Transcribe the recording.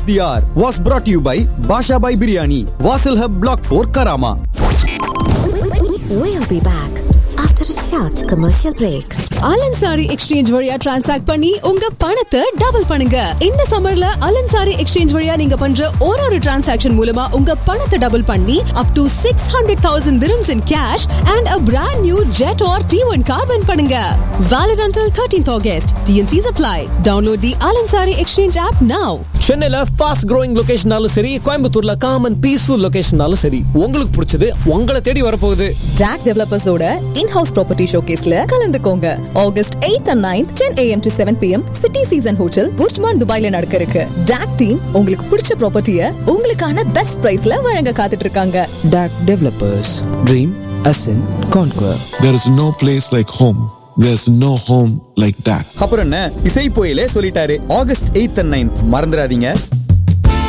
the hour was brought to you by Basha Bhai Biryani, Vasil Hub Block 4 Karama. We'll be back after a short commercial break. Alansari exchange வழியா transact பண்ணி உங்க பணத்தை double பண்ணுங்க இந்த சம்மர்ல அலன்சாரி exchange வழியா நீங்க பண்ற ஒரு ஒரு டிரான்சாக்ஷன் மூலமா உங்க பணத்தை டபுள் பண்ணி up to six hundred thousand dirhams in cash and a brand new Jet or T one car win பண்ணுங்க valid until 13th August TnCs apply download the Alansari exchange app now சென்னையில fast growing லொகேஷனாலும் சரி கோயம்புத்தூர்ல common peaceful லொகேஷனாலும் சரி உங்களுக்கு பிடிச்சது உங்களை தேடி வரப்போகுது DAC டெவலப்பர்ஸோட in-house ப்ராப்பர்ட்டி ஷோகேஸ்ல கலந்துக்கோங்க August 8th and 9th 10 am to 7 pm city season hotel BurJuman துபாய்ல நடக்க இருக்கு DAC டீம் உங்களுக்கு பிடிச்ச ப்ராப்பர்ட்டிய உங்களுக்கான பெஸ்ட் பிரைஸ்ல வழங்க காத்துட்டு இருக்காங்க DAC Developers. Dream, Ascent, Conquer. There is no place like home. There's no home like that. அப்புறம் என்ன இசை போயிலே சொல்லிட்டாரு ஆகஸ்ட் 8th and 9th மறந்துடாதீங்க